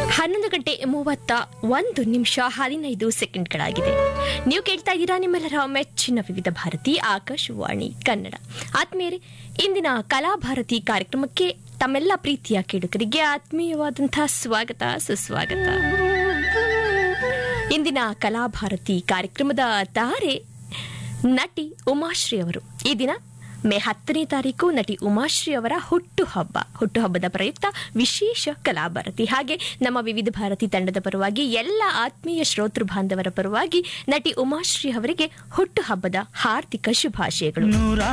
ಹನ್ನೊಂದು ಗಂಟೆ ಮೂವತ್ತ ಒಂದು ನಿಮಿಷ ಹದಿನೈದು ಸೆಕೆಂಡ್ಗಳಾಗಿದೆ ನೀವು ಕೇಳ್ತಾ ಇದ್ದೀರಾ ನಿಮ್ಮೆಲ್ಲರ ಮೆಚ್ಚಿನ ವಿವಿಧ ಭಾರತಿ ಆಕಾಶವಾಣಿ ಕನ್ನಡ ಆತ್ಮೀಯರೇ ಇಂದಿನ ಕಲಾಭಾರತಿ ಕಾರ್ಯಕ್ರಮಕ್ಕೆ ತಮ್ಮೆಲ್ಲ ಪ್ರೀತಿಯ ಕೇಳುಗರಿಗೆ ಆತ್ಮೀಯವಾದಂತಹ ಸ್ವಾಗತ ಸುಸ್ವಾಗತ ಇಂದಿನ ಕಲಾಭಾರತಿ ಕಾರ್ಯಕ್ರಮದ ತಾರೆ ನಟಿ ಉಮಾಶ್ರೀ ಅವರು ಈ ದಿನ ಮೇ ಹತ್ತನೇ ತಾರೀಕು ನಟಿ ಉಮಾಶ್ರೀ ಅವರ ಹುಟ್ಟುಹಬ್ಬ ಹುಟ್ಟುಹಬ್ಬದ ಪ್ರಯುಕ್ತ ವಿಶೇಷ ಕಲಾಭಾರತಿ ಹಾಗೆ ನಮ್ಮ ವಿವಿಧ ಭಾರತಿ ತಂಡದ ಪರವಾಗಿ ಎಲ್ಲ ಆತ್ಮೀಯ ಶ್ರೋತೃ ಬಾಂಧವರ ಪರವಾಗಿ ನಟಿ ಉಮಾಶ್ರೀ ಅವರಿಗೆ ಹುಟ್ಟುಹಬ್ಬದ ಹಾರ್ದಿಕ ಶುಭಾಶಯಗಳು ನೂರ